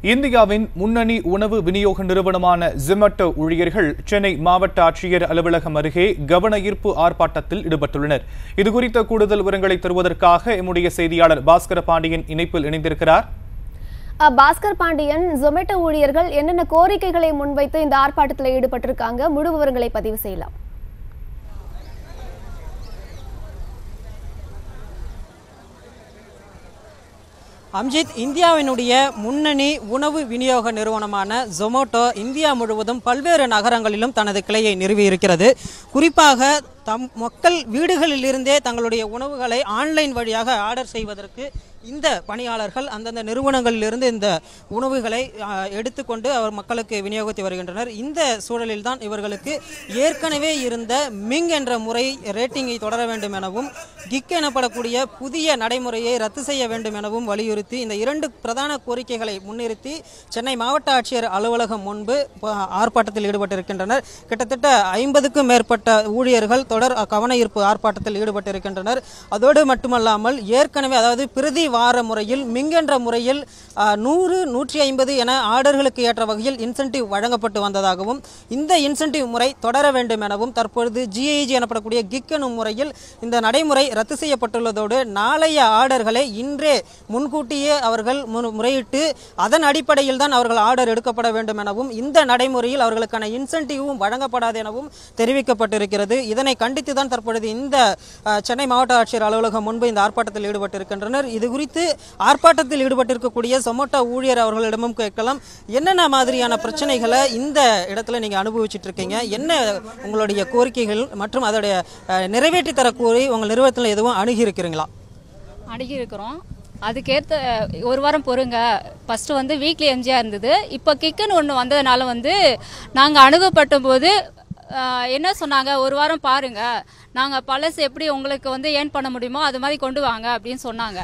இந்தியாவின் முன்னணி உணவு விநியோக நிறுவனமான ஜொமேட்டோ ஊழியர்கள் சென்னை மாவட்ட ஆட்சியர் அலுவலகம் அருகே கவன ஈர்ப்பு ஆர்ப்பாட்டத்தில் ஈடுபட்டுள்ளனர் இதுகுறித்த கூடுதல் விவரங்களை தருவதற்காக எம்முடைய செய்தியாளர் பாஸ்கர பாண்டியன் இணைப்பில் இணைந்திருக்கிறார் அ, பாஸ்கர் பாண்டியன் ஜொமேட்டோ ஊழியர்கள் என்னென்ன கோரிக்கைகளை முன்வைத்து இந்த ஆர்ப்பாட்டத்தில் ஈடுபட்டிருக்காங்க முழு விவரங்களை பதிவு செய்யலாம் அம்ஜித் இந்தியாவினுடைய முன்னணி உணவு விநியோக நிறுவனமான ஜொமோட்டோ இந்தியா முழுவதும் பல்வேறு நகரங்களிலும் தனது கிளையை நிறுவியிருக்கிறது குறிப்பாக தம் மக்கள் வீடுகளிலிருந்தே தங்களுடைய உணவுகளை ஆன்லைன் வழியாக ஆர்டர் செய்வதற்கு இந்த பணியாளர்கள் அந்தந்த நிறுவனங்களிலிருந்து இந்த உணவுகளை ஆ, எடுத்துக்கொண்டு அவர் மக்களுக்கு விநியோகித்து வருகின்றனர் இந்த சூழலில் தான் இவர்களுக்கு ஏற்கனவே இருந்த மிங் என்ற முறை ரேட்டிங்கை தொடர வேண்டும் எனவும் கிக் எனப்படக்கூடிய புதிய நடைமுறையை ரத்து செய்ய வேண்டும் எனவும் வலியுறுத்தி இந்த இரண்டு பிரதான கோரிக்கைகளை முன்னிறுத்தி சென்னை மாவட்ட ஆட்சியர் அலுவலகம் முன்பு ப- ஆர்ப்பாட்டத்தில் ஈடுபட்டிருக்கின்றனர் கிட்டத்தட்ட ஐம்பதுக்கும் மேற்பட்ட ஊழியர்கள் தொடர் கவன ஈர்ப்பு ஆர்ப்பாட்டத்தில் ஈடுபட்டிருக்கின்றனர் அதோடு மட்டுமல்லாமல் ஏற்கனவே அதாவது பிரதி வார முறையில் மிங் என்ற முறையில் ஆ, நூறு நூற்றி ஐம்பது என ஆர்டர்களுக்கு ஏற்ற வகையில் இன்சென்டிவ் வழங்கப்பட்டு வந்ததாகவும் இந்த இன்சென்டிவ் முறை தொடர வேண்டும் எனவும் தற்பொழுது ஜிஐஜி எனப்படக்கூடிய கிக் எனும் முறையில் இந்த நடைமுறை ரத்து செய்யப்பட்டுள்ளதோடு நாளைய ஆர்டர்களை இன்றே முன்கூட்டியே அவர்கள் மு- முறையிட்டு அதன் அடிப்படையில் தான் அவர்கள் ஆர்டர் எடுக்கப்பட வேண்டும் எனவும் இந்த நடைமுறையில் அவர்களுக்கான இன்சென்டிவும் வழங்கப்படாது எனவும் தெரிவிக்கப்பட்டிருக்கிறது இதனை கண்டித்து தான் தற்பொழுது இந்த அஹ், சென்னை மாவட்ட ஆட்சியர் அலுவலகம் முன்பு இந்த ஆர்ப்பாட்டத்தில் ஈடுபட்டிருக்கின்றனர் இது குறித்து ஆர்ப்பாட்டத்தில் ஈடுபட்டிருக்கக்கூடிய சொமோட்டோ ஊழியர் அவர்களிடமும் கேட்கலாம் என்னென்ன மாதிரியான பிரச்சனைகளை இந்த இடத்துல நீங்க அனுபவிச்சுட்டு இருக்கீங்க என்ன உங்களுடைய கோரிக்கைகள் மற்றும் அதோடைய அஹ், நிறைவேற்றி தர கோரி உங்கள் நிறுவனத்தில் எதுவும் அணுகி இருக்கிறீங்களா அணுகி இருக்கிறோம் அதுக்கேற்ற ஒரு வாரம் பொறுங்க ஃபஸ்ட்டு வந்து வீக்லி எம்ஜிஆர் இருந்தது இப்போ கிக்குன்னு ஒன்று வந்ததுனால வந்து நாங்கள் அணுகப்பட்ட போது ஆஹ், என்ன சொன்னாங்க ஒரு வாரம் பாருங்க நாங்கள் பழசு எப்படி உங்களுக்கு வந்து ஏர்ன் பண்ண முடியுமோ அது மாதிரி கொண்டு வாங்க அப்படின்னு சொன்னாங்க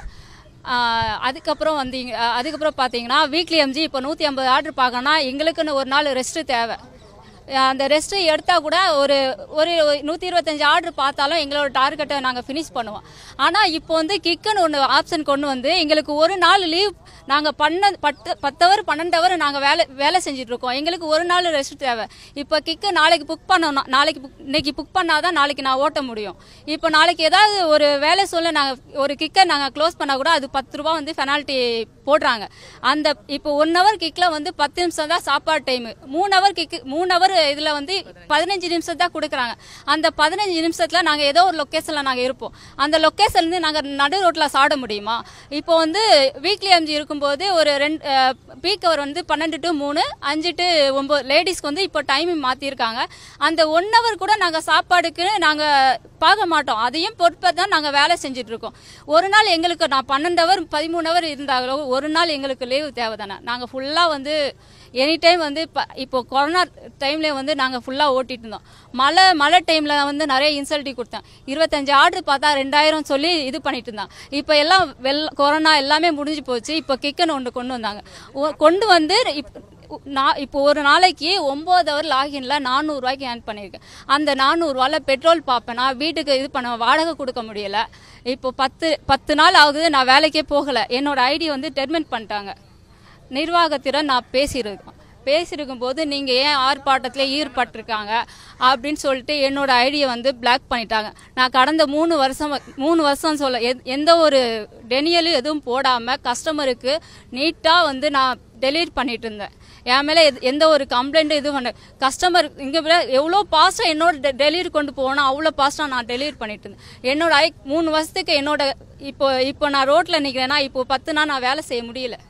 ஆஹ், அதுக்கப்புறம் வந்தீங்க ஆஹ், அதுக்கப்புறம் பார்த்தீங்கன்னா வீக்லி எம்ஜி இப்போ நூற்றி ஐம்பது ஆர்டர் பார்க்கணும்னா எங்களுக்குன்னு ஒரு நாள் ரெஸ்ட்டு தேவை அந்த ரெஸ்ட்டு எடுத்தால் கூட ஒரு ஒரு நூற்றி இருபத்தஞ்சி ஆர்டர் பார்த்தாலும் எங்களோட டார்கெட்டை நாங்கள் ஃபினிஷ் பண்ணுவோம் ஆனால் இப்போ வந்து கிக்குன்னு ஒன்று ஆப்ஷன் கொண்டு வந்து எங்களுக்கு ஒரு நாள் லீவ் நாங்கள் பண்ண பத்து பத்து ஹவர் பன்னெண்டு ஹவர் நாங்கள் வேலை வேலை செஞ்சுட்டு இருக்கோம் எங்களுக்கு ஒரு நாள் ரெஸ்ட் தேவை இப்போ கிக்கு நாளைக்கு புக் பண்ணணும் நாளைக்கு book- இன்னைக்கு புக் பண்ணாதான் நாளைக்கு நான் ஓட்ட முடியும் இப்போ நாளைக்கு ஏதாவது ஒரு வேலை சொல்ல நாங்கள் ஒரு கிக்கை நாங்கள் க்ளோஸ் பண்ணால் கூட அது பத்து ரூபா வந்து பெனால்ட்டி போடுறாங்க அந்த இப்போ ஒன் ஹவர் கிக்கில் வந்து பத்து நிமிஷம் தான் சாப்பாடு டைம் மூணு ஹவர் கிக்கு மூணு ஹவர் இதில் வந்து பதினஞ்சு நிமிஷம் தான் கொடுக்குறாங்க அந்த பதினஞ்சு நிமிஷத்தில் நாங்கள் ஏதோ ஒரு லொக்கேஷனில் நாங்கள் இருப்போம் அந்த லொக்கேஷன்லேருந்து நாங்கள் நடு ரோட்டில் சாட முடியுமா இப்போ வந்து வீக்லி எம்ஜி இருக்கும்போது ஒரு ரெண்டு பீக் அவர் வந்து பன்னெண்டு டு மூணு அஞ்சு டு ஒம்பது லேடிஸ்க்கு வந்து இப்போ டைமிங் மாற்றிருக்காங்க அந்த ஒன் ஹவர் கூட நாங்கள் சாப்பாடுக்கு நாங்கள் பார்க்க மாட்டோம் அதையும் பொறுப்பை தான் நாங்கள் வேலை செஞ்சுட்டு இருக்கோம் ஒரு நாள் எங்களுக்கு நான் பன்னெண்டு ஹவர் பதிமூணு ஹவர் இருந்தாலும் ஒரு நாள் எங்களுக்கு லீவு தேவை தானே நாங்கள் ஃபுல்லாக வந்து எனி டைம் வந்து இப்போ இப்போ கொரோனா டைம்ல வந்து நாங்கள் ஃபுல்லாக ஓட்டிட்டு இருந்தோம் மழை மழை டைமில் வந்து நிறைய இன்சல்ட்டி கொடுத்தேன் இருபத்தஞ்சு ஆர்டர் பார்த்தா ரெண்டாயிரம் சொல்லி இது பண்ணிட்டு இருந்தான் இப்போ எல்லாம் வெள்ள கொரோனா எல்லாமே முடிஞ்சு போச்சு இப்போ கிக்கன் ஒன்று கொண்டு வந்தாங்க ஒ- கொண்டு வந்து இப் நான் இப்போ ஒரு நாளைக்கு ஒம்பது ஹவர் லாகின்ல நானூறுரூவாய்க்கு ஏர்ன் பண்ணியிருக்கேன் அந்த நானூறுரூவாவில் பெட்ரோல் பார்ப்பேன் நான் வீட்டுக்கு இது பண்ண வாடகை கொடுக்க முடியல இப்போ பத்து பத்து நாள் ஆகுது நான் வேலைக்கே போகலை என்னோட ஐடி வந்து டெர்மினேட் பண்ணிட்டாங்க நிர்வாகத்திடம் நான் பேசியிருக்கோம் பேசியிருக்கும் போது நீங்கள் ஏன் ஆர்ப்பாட்டத்தில் ஈடுபட்டிருக்காங்க அப்படின்னு சொல்லிட்டு என்னோட ஐடியை வந்து பிளாக் பண்ணிட்டாங்க நான் கடந்த மூணு வருஷம் மூணு வருஷம் சொல்ல எத்- எந்த ஒரு டெனியலும் எதுவும் போடாமல் கஸ்டமருக்கு நீட்டாக வந்து நான் டெலிவரி பண்ணிட்டு இருந்தேன் என் மேலே எது- எந்த ஒரு கம்ப்ளைண்ட்டும் இது பண்ண கஸ்டமர் இங்கே விட எவ்வளோ பாஸ்ட்டாக என்னோட டெலிவரி கொண்டு போகணும் அவ்வளோ பாஸ்ட்டாக நான் டெலிவரி பண்ணிட்டு இருந்தேன் என்னோட ஐ மூணு வருஷத்துக்கு என்னோட இப்போ இப்போ நான் ரோட்டில் நிற்கிறேன்னா இப்போ பத்து நாள் நான் வேலை செய்ய முடியல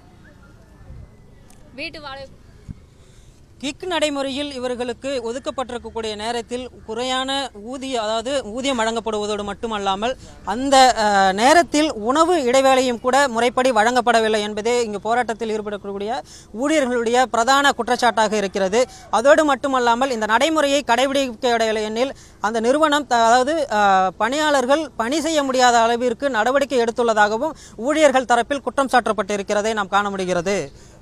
வீட்டு வாடகை கிக் நடைமுறையில் இவர்களுக்கு ஒதுக்கப்பட்டிருக்கக்கூடிய நேரத்தில் குறையான ஊதிய அதாவது ஊதியம் வழங்கப்படுவதோடு மட்டுமல்லாமல் அந்த அஹ், நேரத்தில் உணவு இடைவேளையும் கூட முறைப்படி வழங்கப்படவில்லை என்பதே இங்கு போராட்டத்தில் ஈடுபடக்கூடிய ஊழியர்களுடைய பிரதான குற்றச்சாட்டாக இருக்கிறது அதோடு மட்டுமல்லாமல் இந்த நடைமுறையை கடைபிடிக்கவில்லை எனில் அந்த நிறுவனம் த- அதாவது அஹ், பணியாளர்கள் பணி செய்ய முடியாத அளவிற்கு நடவடிக்கை எடுத்துள்ளதாகவும் ஊழியர்கள் தரப்பில் குற்றம் சாட்டப்பட்டிருக்கிறதை நாம் காண முடிகிறது